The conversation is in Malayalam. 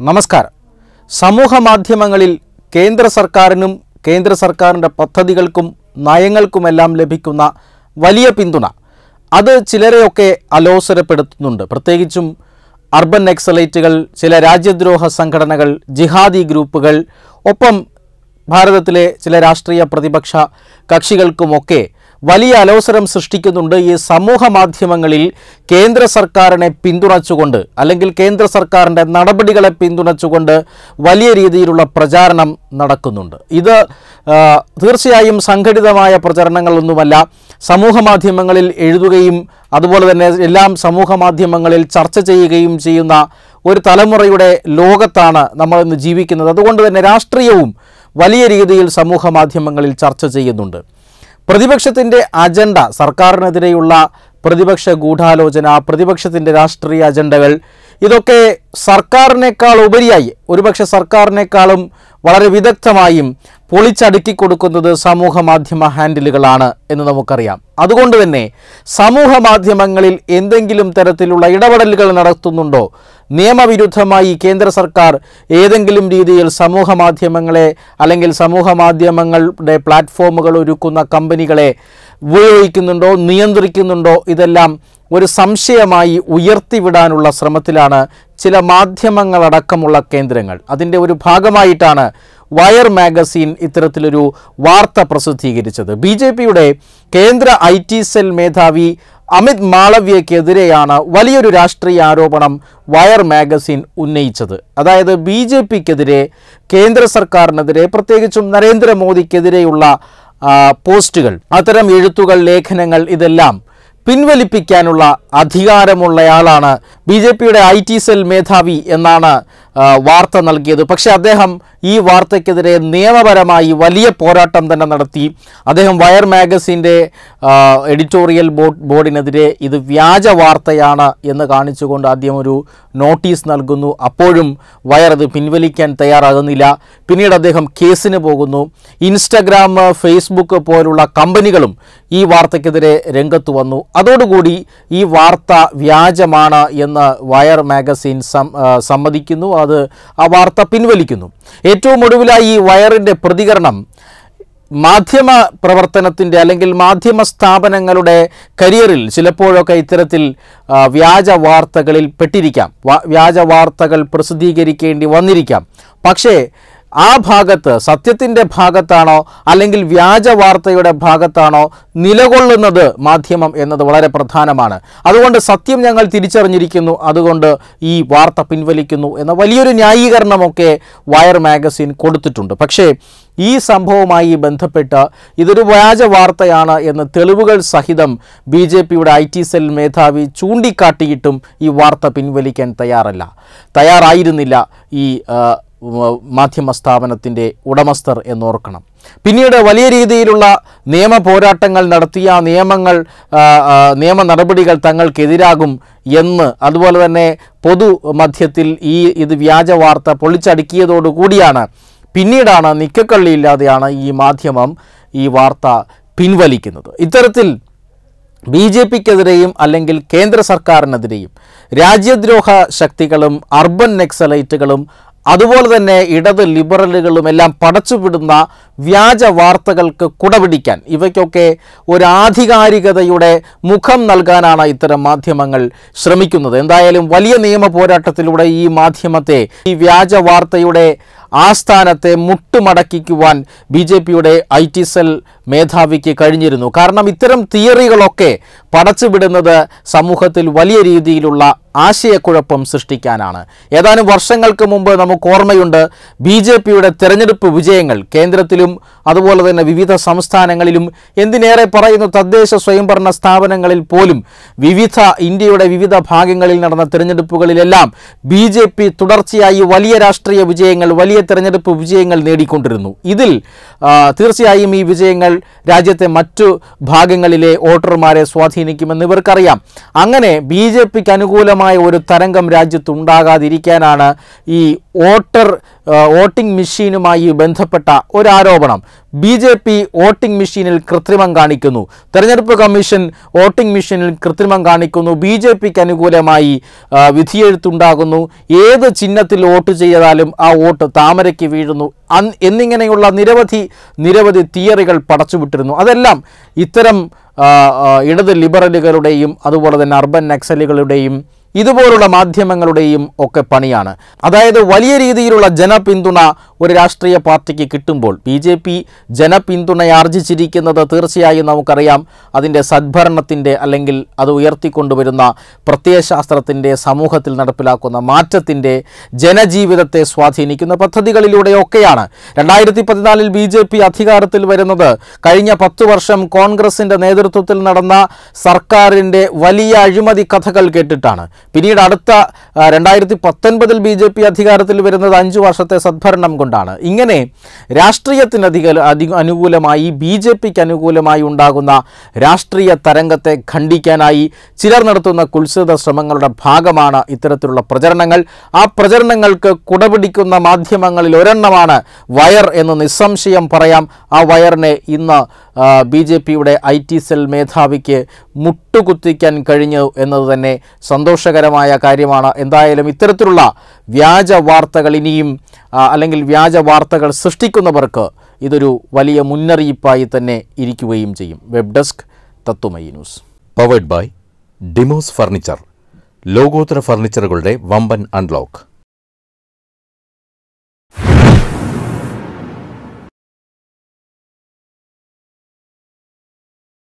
നമസ്കാരം സമൂഹ മാധ്യമങ്ങളിൽ കേന്ദ്ര സർക്കാരിനും കേന്ദ്ര സർക്കാരിൻ്റെ പദ്ധതികൾക്കും നയങ്ങൾക്കുമെല്ലാം ലഭിക്കുന്ന വലിയ പിന്തുണ അത് ചിലരെയൊക്കെ അലോസരപ്പെടുത്തുന്നുണ്ട് പ്രത്യേകിച്ചും അർബൻ നക്സലൈറ്റുകൾ ചില രാജ്യദ്രോഹ സംഘടനകൾ ജിഹാദി ഗ്രൂപ്പുകൾ ഒപ്പം ഭാരതത്തിലെ ചില രാഷ്ട്രീയ പ്രതിപക്ഷ കക്ഷികൾക്കുമൊക്കെ വലിയ അലോസരം സൃഷ്ടിക്കുന്നുണ്ട് ഈ സമൂഹ മാധ്യമങ്ങളിൽ കേന്ദ്ര സർക്കാരിനെ പിന്തുണച്ചുകൊണ്ട് അല്ലെങ്കിൽ കേന്ദ്ര സർക്കാരിൻ്റെ നടപടികളെ പിന്തുണച്ചുകൊണ്ട് വലിയ രീതിയിലുള്ള പ്രചാരണം നടക്കുന്നുണ്ട് ഇത് ആ, തീർച്ചയായും സംഘടിതമായ പ്രചരണങ്ങളൊന്നുമല്ല സമൂഹ മാധ്യമങ്ങളിൽ എഴുതുകയും അതുപോലെ തന്നെ എല്ലാം സമൂഹ മാധ്യമങ്ങളിൽ ചർച്ച ചെയ്യുകയും ചെയ്യുന്ന ഒരു തലമുറയുടെ ലോകത്താണ് നമ്മൾ ഇന്ന് ജീവിക്കുന്നത് അതുകൊണ്ട് തന്നെ രാഷ്ട്രീയവും വലിയ രീതിയിൽ സമൂഹ മാധ്യമങ്ങളിൽ ചർച്ച ചെയ്യുന്നുണ്ട് പ്രതിപക്ഷത്തിൻ്റെ അജണ്ട സർക്കാരിനെതിരെയുള്ള പ്രതിപക്ഷ ഗൂഢാലോചന പ്രതിപക്ഷത്തിൻ്റെ രാഷ്ട്രീയ അജണ്ടകൾ ഇതൊക്കെ സർക്കാരിനേക്കാൾ ഉപരിയായി ഒരുപക്ഷെ സർക്കാരിനേക്കാളും വളരെ വിദഗ്ധമായും പൊളിച്ചടുക്കി കൊടുക്കുന്നത് സമൂഹ മാധ്യമ ഹാൻഡിലുകളാണ് എന്ന് നമുക്കറിയാം അതുകൊണ്ട് തന്നെ സമൂഹ മാധ്യമങ്ങളിൽ എന്തെങ്കിലും തരത്തിലുള്ള ഇടപെടലുകൾ നടത്തുന്നുണ്ടോ നിയമവിരുദ്ധമായി കേന്ദ്ര സർക്കാർ ഏതെങ്കിലും രീതിയിൽ സമൂഹ മാധ്യമങ്ങളെ അല്ലെങ്കിൽ സമൂഹ മാധ്യമങ്ങളുടെ പ്ലാറ്റ്ഫോമുകൾ ഒരുക്കുന്ന കമ്പനികളെ ഉപയോഗിക്കുന്നുണ്ടോ നിയന്ത്രിക്കുന്നുണ്ടോ ഇതെല്ലാം ഒരു സംശയമായി ഉയർത്തിവിടാനുള്ള ശ്രമത്തിലാണ് ചില മാധ്യമങ്ങളടക്കമുള്ള കേന്ദ്രങ്ങൾ അതിൻ്റെ ഒരു ഭാഗമായിട്ടാണ് വയർ മാഗസീൻ ഇത്തരത്തിലൊരു വാർത്ത പ്രസിദ്ധീകരിച്ചത് ബി ജെ പിയുടെ കേന്ദ്ര ഐ ടി സെൽ മേധാവി അമിത് മാളവ്യക്കെതിരെയാണ് വലിയൊരു രാഷ്ട്രീയ ആരോപണം വയർ മാഗസിൻ ഉന്നയിച്ചത് അതായത് ബി ജെ പിക്കെതിരെ കേന്ദ്ര സർക്കാരിനെതിരെ പ്രത്യേകിച്ചും നരേന്ദ്രമോദിക്കെതിരെയുള്ള ആ, പോസ്റ്റുകൾ അത്തരം എഴുത്തുകൾ ലേഖനങ്ങൾ ഇതെല്ലാം പിൻവലിപ്പിക്കാനുള്ള അധികാരമുള്ളയാളാണ് ബി ജെ പിയുടെ ഐ ടി സെൽ മേധാവി എന്നാണ് ആ, വാർത്ത നൽകിയത് പക്ഷേ അദ്ദേഹം ഈ വാർത്തയ്ക്കെതിരെ നിയമപരമായി വലിയ പോരാട്ടം തന്നെ നടത്തി അദ്ദേഹം വയർ മാഗസിൻ്റെ എഡിറ്റോറിയൽ ബോർഡ് ബോർഡിനെതിരെ ഇത് വ്യാജ വാർത്തയാണ് എന്ന് കാണിച്ചുകൊണ്ട് ആദ്യം ഒരു നോട്ടീസ് നൽകുന്നു അപ്പോഴും വയർ അത് പിൻവലിക്കാൻ തയ്യാറാകുന്നില്ല പിന്നീട് അദ്ദേഹം കേസിന് പോകുന്നു ഇൻസ്റ്റഗ്രാം ഫേസ്ബുക്ക് പോലുള്ള കമ്പനികളും ഈ വാർത്തയ്ക്കെതിരെ രംഗത്ത് വന്നു അതോടുകൂടി ഈ വാർത്ത വ്യാജമാണ് എന്ന് വയർ മാഗസിൻ സം ആ, സമ്മതിക്കുന്നു അത് ആ വാർത്ത പിൻവലിക്കുന്നു ഏറ്റവും ഒടുവിലായി ഈ വയറിൻ്റെ പ്രതികരണം മാധ്യമ പ്രവർത്തനത്തിൻ്റെ അല്ലെങ്കിൽ മാധ്യമ സ്ഥാപനങ്ങളുടെ കരിയറിൽ ചിലപ്പോഴൊക്കെ ഇത്തരത്തിൽ ആ, വ്യാജ വാർത്തകളിൽ പെട്ടിരിക്കാം വ- വ്യാജ വാർത്തകൾ പ്രസിദ്ധീകരിക്കേണ്ടി വന്നിരിക്കാം പക്ഷേ ആ ഭാഗത്ത് സത്യത്തിൻ്റെ ഭാഗത്താണോ അല്ലെങ്കിൽ വ്യാജ വാർത്തയുടെ ഭാഗത്താണോ നിലകൊള്ളുന്നത് മാധ്യമം എന്നത് വളരെ പ്രധാനമാണ് അതുകൊണ്ട് സത്യം ഞങ്ങൾ തിരിച്ചറിഞ്ഞിരിക്കുന്നു അതുകൊണ്ട് ഈ വാർത്ത പിൻവലിക്കുന്നു എന്ന വലിയൊരു ന്യായീകരണമൊക്കെ വയർ മാഗസിൻ കൊടുത്തിട്ടുണ്ട് പക്ഷേ ഈ സംഭവവുമായി ബന്ധപ്പെട്ട് ഇതൊരു വ്യാജ വാർത്തയാണ് എന്ന് തെളിവുകൾ സഹിതം ബി ജെ പിയുടെ ഐ ടി സെൽ മേധാവി ചൂണ്ടിക്കാട്ടിയിട്ടും ഈ വാർത്ത പിൻവലിക്കാൻ തയ്യാറല്ല തയ്യാറായിരുന്നില്ല ഈ ആ, വ- മാധ്യമ സ്ഥാപനത്തിൻ്റെ ഉടമസ്ഥർ എന്നോർക്കണം പിന്നീട് വലിയ രീതിയിലുള്ള നിയമ പോരാട്ടങ്ങൾ നടത്തിയ ആ നിയമങ്ങൾ ആ, ആ, നിയമ നടപടികൾ തങ്ങൾക്കെതിരാകും എന്ന് അതുപോലെ തന്നെ പൊതു മധ്യത്തിൽ ഈ ഇത് വ്യാജ വാർത്ത പൊളിച്ചടുക്കിയതോടുകൂടിയാണ് പിന്നീടാണ് നിക്കക്കള്ളിയില്ലാതെയാണ് ഈ മാധ്യമം ഈ വാർത്ത പിൻവലിക്കുന്നത് ഇത്തരത്തിൽ ബി ജെ പിക്കെതിരെയും അല്ലെങ്കിൽ കേന്ദ്ര സർക്കാരിനെതിരെയും രാജ്യദ്രോഹ ശക്തികളും അർബൻ നെക്സലൈറ്റുകളും അതുപോലെ തന്നെ ഇടത് ലിബറലുകളും എല്ലാം പടച്ചുവിടുന്ന വ്യാജ വാർത്തകൾക്ക് കുടപിടിക്കാൻ ഇവയ്ക്കൊക്കെ ഒരു ആധികാരികതയുടെ മുഖം നൽകാനാണ് ഇത്തരം മാധ്യമങ്ങൾ ശ്രമിക്കുന്നത് എന്തായാലും വലിയ നിയമ പോരാട്ടത്തിലൂടെ ഈ മാധ്യമത്തെ ഈ വ്യാജ വാർത്തയുടെ ആസ്ഥാനത്തെ മുട്ടുമടക്കിക്കുവാൻ ബി ജെ പിയുടെ ഐ ടി സെൽ മേധാവിക്ക് കഴിഞ്ഞിരുന്നു കാരണം ഇത്തരം തിയറികളൊക്കെ പടച്ചുവിടുന്നത് സമൂഹത്തിൽ വലിയ രീതിയിലുള്ള ആശയക്കുഴപ്പം സൃഷ്ടിക്കാനാണ് ഏതാനും വർഷങ്ങൾക്ക് മുമ്പ് നമുക്ക് ഓർമ്മയുണ്ട് ബി ജെ പിയുടെ തെരഞ്ഞെടുപ്പ് വിജയങ്ങൾ കേന്ദ്രത്തിലും അതുപോലെ തന്നെ വിവിധ സംസ്ഥാനങ്ങളിലും എന്തിനേറെ പറയുന്നു തദ്ദേശ സ്വയംഭരണ സ്ഥാപനങ്ങളിൽ പോലും വിവിധ ഇന്ത്യയുടെ വിവിധ ഭാഗങ്ങളിൽ നടന്ന തെരഞ്ഞെടുപ്പുകളിലെല്ലാം ബി ജെ പി തുടർച്ചയായി വലിയ രാഷ്ട്രീയ വിജയങ്ങൾ വലിയ തെരഞ്ഞെടുപ്പ് വിജയങ്ങൾ നേടിക്കൊണ്ടിരുന്നു ഇതിൽ ആ, തീർച്ചയായും ഈ വിജയങ്ങൾ രാജ്യത്തെ മറ്റു ഭാഗങ്ങളിലെ വോട്ടർമാരെ സ്വാധീനിക്കുമെന്ന് ഇവർക്കറിയാം അങ്ങനെ ബി ജെ പിക്ക് അനുകൂലമായ ഒരു തരംഗം രാജ്യത്ത് ഉണ്ടാകാതിരിക്കാനാണ് ഈ വോട്ടർ ആ, വോട്ടിംഗ് മെഷീനുമായി ബന്ധപ്പെട്ട ഒരാരോപണം ബി ജെ പി വോട്ടിംഗ് മെഷീനിൽ കൃത്രിമം കാണിക്കുന്നു തെരഞ്ഞെടുപ്പ് കമ്മീഷൻ വോട്ടിംഗ് മെഷീനിൽ കൃത്രിമം കാണിക്കുന്നു ബി ജെ പിക്ക് അനുകൂലമായി ആ, വിധിയെഴുത്തുണ്ടാകുന്നു ഏത് ചിഹ്നത്തിൽ വോട്ട് ചെയ്താലും ആ വോട്ട് താമരയ്ക്ക് വീഴുന്നു അൻ- എന്നിങ്ങനെയുള്ള നിരവധി നിരവധി തിയറികൾ പടച്ചുവിട്ടിരുന്നു അതെല്ലാം ഇത്തരം ആ, ആ, ഇടത് ലിബറലുകളുടെയും അതുപോലെ തന്നെ അർബൻ നക്സലുകളുടെയും ഇതുപോലുള്ള മാധ്യമങ്ങളുടെയും ഒക്കെ പണിയാണ് അതായത് വലിയ രീതിയിലുള്ള ജനപിന്തുണ ഒരു രാഷ്ട്രീയ പാർട്ടിക്ക് കിട്ടുമ്പോൾ ബി ജെ പി ജനപിന്തുണയാർജിച്ചിരിക്കുന്നത് തീർച്ചയായും നമുക്കറിയാം അതിൻ്റെ സദ്ഭരണത്തിൻ്റെ അല്ലെങ്കിൽ അത് ഉയർത്തിക്കൊണ്ടുവരുന്ന പ്രത്യയശാസ്ത്രത്തിൻ്റെ സമൂഹത്തിൽ നടപ്പിലാക്കുന്ന മാറ്റത്തിൻ്റെ ജനജീവിതത്തെ സ്വാധീനിക്കുന്ന പദ്ധതികളിലൂടെയൊക്കെയാണ് രണ്ടായിരത്തി പതിനാലിൽ ബി ജെ പി അധികാരത്തിൽ വരുന്നത് കഴിഞ്ഞ പത്ത് വർഷം കോൺഗ്രസിൻ്റെ നേതൃത്വത്തിൽ നടന്ന സർക്കാരിൻ്റെ വലിയ അഴിമതി കഥകൾ കേട്ടിട്ടാണ് പിന്നീട് അടുത്ത ആ, രണ്ടായിരത്തി പത്തൊൻപതിൽ ബി ജെ പി അധികാരത്തിൽ വരുന്നത് അഞ്ചു വർഷത്തെ സദ്ഭരണം കൊണ്ടാണ് ഇങ്ങനെ രാഷ്ട്രീയത്തിന് അധിക അധിക അനുകൂലമായി ബി ജെ പിക്ക് അനുകൂലമായി ഉണ്ടാകുന്ന രാഷ്ട്രീയ തരംഗത്തെ ഖണ്ഡിക്കാനായി ചിലർ നടത്തുന്ന കുത്സിത ശ്രമങ്ങളുടെ ഭാഗമാണ് ഇത്തരത്തിലുള്ള പ്രചരണങ്ങൾ ആ പ്രചരണങ്ങൾക്ക് കുടപിടിക്കുന്ന മാധ്യമങ്ങളിൽ ഒരെണ്ണമാണ് വയർ എന്ന് നിസ്സംശയം പറയാം ആ വയറിനെ ഇന്ന് ബി ജെ പിയുടെ ഐ ടി സെൽ മേധാവിക്ക് മുട്ടുകുത്തിക്കാൻ കഴിഞ്ഞു എന്നത് തന്നെ സന്തോഷകരമായ കാര്യമാണ് എന്തായാലും ഇത്തരത്തിലുള്ള വ്യാജ വാർത്തകൾ ഇനിയും ആ, അല്ലെങ്കിൽ വ്യാജ വാർത്തകൾ സൃഷ്ടിക്കുന്നവർക്ക് ഇതൊരു വലിയ മുന്നറിയിപ്പായി തന്നെ ഇരിക്കുകയും ചെയ്യും വെബ് ഡെസ്ക് തത്തുമയി news powered by Demos furniture ലോകോത്തര ഫർണിച്ചറുകളുടെ വമ്പൻ അൺലോക്ക്